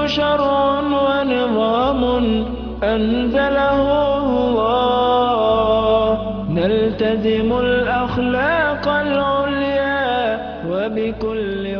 شرع ونظام أنزله الله نلتزم الأخلاق العليا وبكل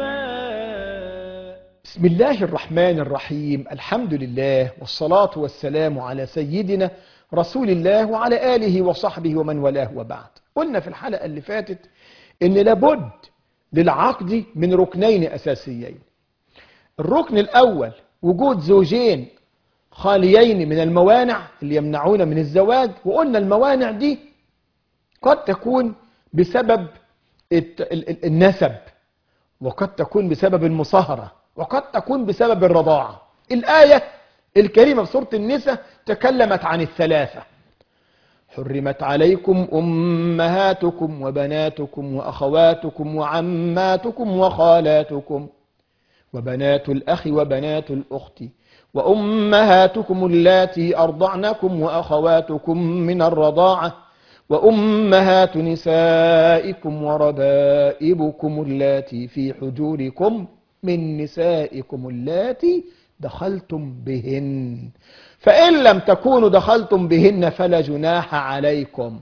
وفاء بسم الله الرحمن الرحيم الحمد لله والصلاة والسلام على سيدنا رسول الله وعلى آله وصحبه ومن والاه وبعد قلنا في الحلقة اللي فاتت ان لابد للعقد من ركنين أساسيين الركن الأول وجود زوجين خاليين من الموانع اللي يمنعون من الزواج وقلنا الموانع دي قد تكون بسبب الت- ال- ال- النسب وقد تكون بسبب المصاهرة وقد تكون بسبب الرضاعة الآية الكريمة في سورة النساء تكلمت عن الثلاثة حرمت عليكم أمهاتكم وبناتكم وأخواتكم وعماتكم وخالاتكم وبنات الأخ وبنات الأخت وأمهاتكم اللاتي أرضعنكم وأخواتكم من الرضاعة وأمهات نسائكم وربائبكم اللاتي في حجوركم من نسائكم اللاتي دخلتم بهن فإن لم تكونوا دخلتم بهن فلا جناح عليكم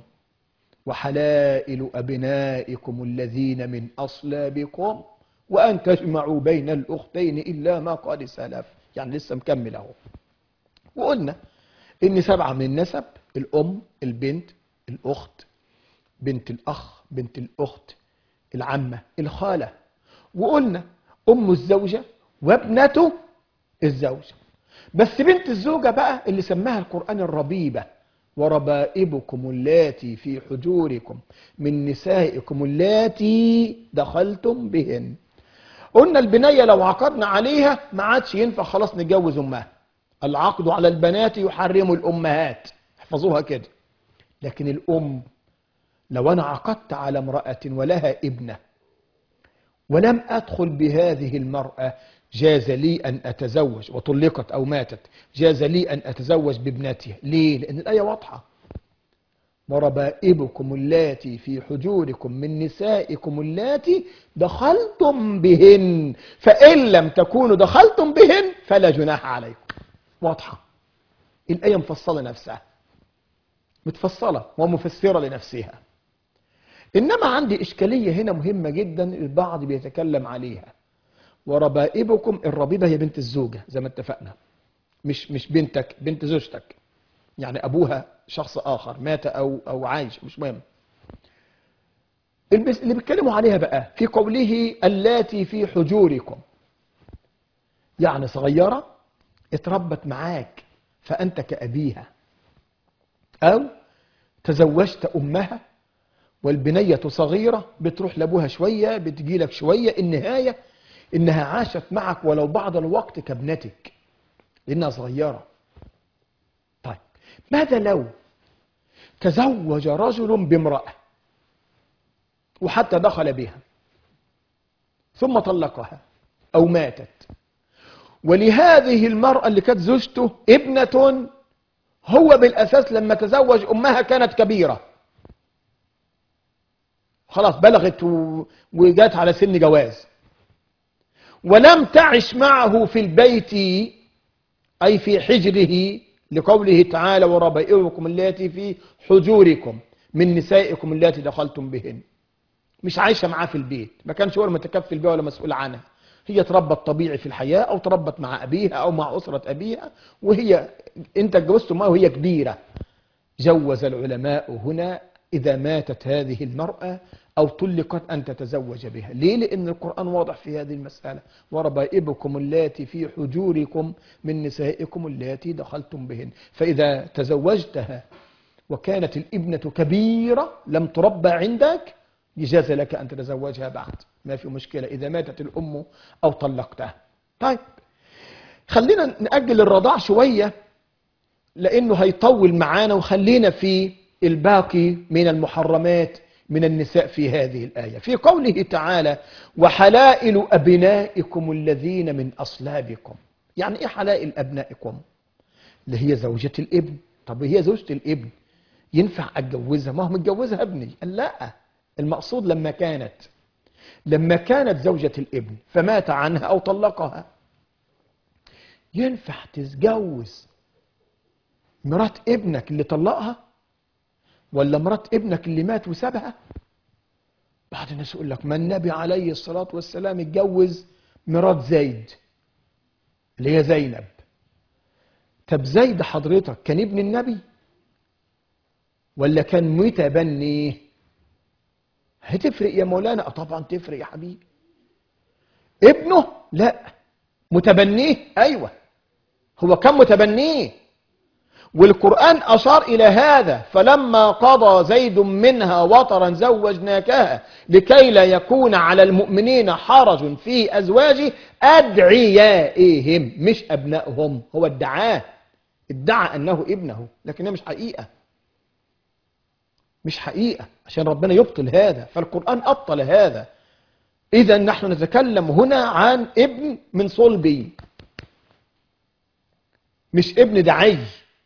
وحلائل أبنائكم الذين من أصلابكم وأن تجمعوا بين الأختين إلا ما قد سلف يعني لسه مكمل أهو وقلنا إن سبعة من النسب الأم البنت الأخت بنت الأخ بنت الأخت العمة الخالة وقلنا أم الزوجة وابنته الزوجة بس بنت الزوجة بقى اللي سماها القرآن الربيبة وربائبكم اللاتي في حجوركم من نسائكم اللاتي دخلتم بهن قلنا البنية لو عقدنا عليها ما عادش ينفع خلاص نتجوز أمها العقد على البنات يحرم الأمهات احفظوها كده لكن الأم لو أنا عقدت على امرأة ولها ابنة ولم أدخل بهذه المرأة جاز لي أن أتزوج وطلقت أو ماتت جاز لي أن أتزوج بابنتها ليه؟ لأن الآية واضحة وربائبكم اللاتي في حجوركم من نسائكم اللاتي دخلتم بهن فإن لم تكونوا دخلتم بهن فلا جناح عليكم واضحة الآية مفصلة نفسها متفصلة ومفسرة لنفسها إنما عندي إشكالية هنا مهمة جدا البعض بيتكلم عليها وربائبكم الربيبة هي بنت الزوجة زي ما اتفقنا مش مش بنتك بنت زوجتك يعني أبوها شخص آخر مات أو أو عايش مش مهم البس- اللي بيتكلموا عليها بقى في قوله اللاتي في حجوركم يعني صغيرة اتربت معاك فأنت كأبيها أو تزوجت أمها والبنية صغيرة بتروح لأبوها شوية بتجي لك شوية النهاية إنها عاشت معك ولو بعض الوقت كابنتك لأنها صغيرة طيب ماذا لو تزوج رجل بامرأة وحتى دخل بها ثم طلقها أو ماتت ولهذه المرأة اللي كانت زوجته ابنة هو بالأساس لما تزوج أمها كانت كبيرة خلاص بلغت و- وجات على سن جواز ولم تعش معه في البيت أي في حجره لقوله تعالى وربائبكم اللاتي في حجوركم من نسائكم اللاتي دخلتم بهن مش عايشة معاه في البيت ما كانش هو متكفل بها ولا مسؤول عنها هي تربت طبيعي في الحياة أو تربت مع أبيها أو مع أسرة أبيها وهي أنت اتجوزت معها وهي كبيرة جوز العلماء هنا إذا ماتت هذه المرأة أو طلقت أن تتزوج بها ليه؟ لأن القرآن واضح في هذه المسألة وربائبكم اللاتي في حجوركم من نسائكم اللاتي دخلتم بهن فإذا تزوجتها وكانت الابنة كبيرة لم تربى عندك يجاز لك أن تتزوجها بعد ما في مشكلة إذا ماتت الأم أو طلقتها طيب خلينا نأجل الرضاع شوية لأنه هيطول معانا وخلينا في الباقي من المحرمات من النساء في هذه الآية في قوله تعالى وحلائل أبنائكم الذين من أصلابكم يعني إيه حلائل أبنائكم اللي هي زوجة الابن طب هي زوجة الابن ينفع أتجوزها ما هو متجوزها ابني قال لا المقصود لما كانت لما كانت زوجة الابن فمات عنها أو طلقها ينفع تتجوز مرات ابنك اللي طلقها ولا مرات ابنك اللي مات وسابها بعض الناس يقول لك ما النبي عليه الصلاة والسلام اتجوز مرات زيد اللي هي زينب طب زيد حضرتك كان ابن النبي ولا كان متبني هتفرق يا مولانا اه طبعا تفرق يا حبيبي ابنه لا متبنيه ايوه هو كان متبنيه والقرآن أشار إلى هذا فلما قضى زيد منها وطرا زوجناكها لكي لا يكون على المؤمنين حرج في أزواج أدعيائهم مش أبنائهم هو ادعاه ادعى أنه ابنه لكنها مش حقيقة مش حقيقة عشان ربنا يبطل هذا فالقرآن أبطل هذا إذا نحن نتكلم هنا عن ابن من صلبي مش ابن دعي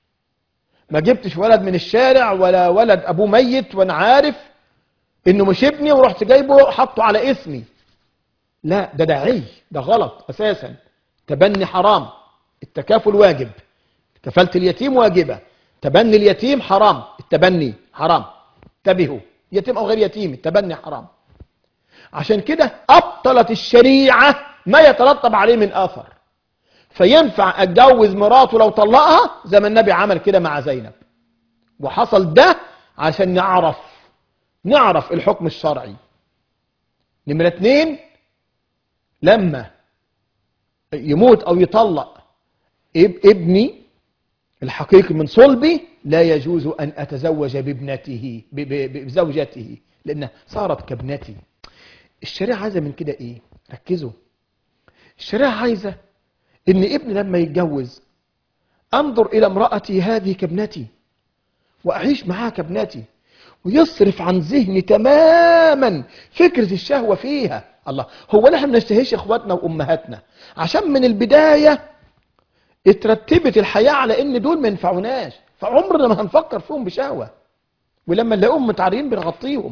ما جبتش ولد من الشارع ولا ولد ابوه ميت وانا عارف انه مش ابني ورحت جايبه حطه على اسمي لا ده داعي ده غلط اساسا تبني حرام التكافل واجب كفالة اليتيم واجبة تبني اليتيم حرام التبني حرام انتبهوا يتيم او غير يتيم التبني حرام عشان كده ابطلت الشريعة ما يترتب عليه من اثر فينفع اتجوز مراته لو طلقها زي ما النبي عمل كده مع زينب وحصل ده عشان نعرف نعرف الحكم الشرعي نمرة اتنين لما يموت او يطلق اب ابني الحقيقي من صلبي لا يجوز ان اتزوج بابنته ب- ب- بزوجته لانها صارت كابنتي الشريعه عايزه من كده ايه ركزوا الشريعه عايزه ان ابني لما يتجوز انظر الى امرأتي هذه كابنتي واعيش معاها كابنتي ويصرف عن ذهني تماما فكرة الشهوة فيها الله هو نحن ما نشتهيش اخواتنا وامهاتنا عشان من البداية اترتبت الحياة على ان دول ما ينفعوناش فعمرنا ما هنفكر فيهم بشهوة ولما نلاقيهم متعرين بنغطيهم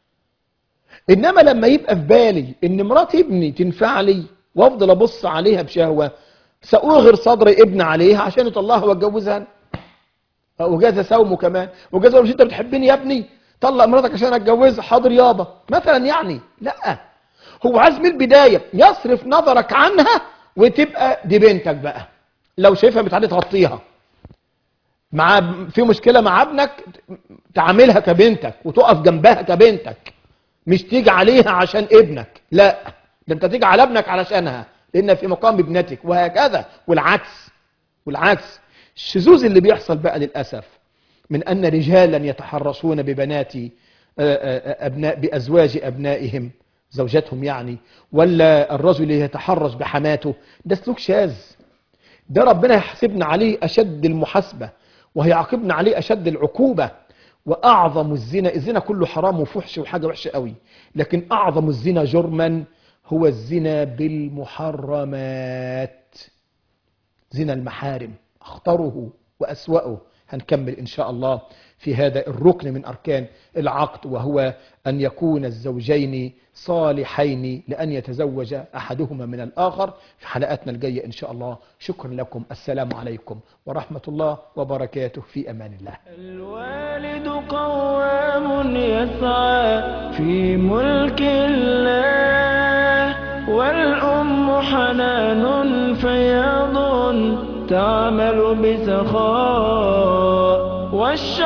انما لما يبقى في بالي ان مرات ابني تنفع لي وافضل ابص عليها بشهوه ساغر صدر ابن عليها عشان يطلعها واتجوزها وجاز سومه كمان وجاز مش انت بتحبني يا ابني طلق مراتك عشان اتجوزها حاضر يابا مثلا يعني لا هو عايز من البدايه يصرف نظرك عنها وتبقى دي بنتك بقى لو شايفها بتعدي تغطيها مع في مشكله مع ابنك تعاملها كبنتك وتقف جنبها كبنتك مش تيجي عليها عشان ابنك لا ده انت تيجي على ابنك علشانها لان في مقام ابنتك وهكذا والعكس والعكس الشذوذ اللي بيحصل بقى للاسف من ان رجالا يتحرشون ببنات آه، آه، ابناء بازواج ابنائهم زوجاتهم يعني ولا الرجل يتحرش بحماته ده سلوك شاذ ده ربنا يحاسبنا عليه اشد المحاسبه وهيعاقبنا عليه اشد العقوبه واعظم الزنا الزنا كله حرام وفحش وحاجه وحشه قوي لكن اعظم الزنا جرما هو الزنا بالمحرمات زنا المحارم اخطره واسوأه هنكمل ان شاء الله في هذا الركن من اركان العقد وهو ان يكون الزوجين صالحين لان يتزوج احدهما من الاخر في حلقاتنا الجايه ان شاء الله شكرا لكم السلام عليكم ورحمه الله وبركاته في امان الله الوالد قوام يسعى في ملك الله والأم حنان فياض تعمل بسخاء والش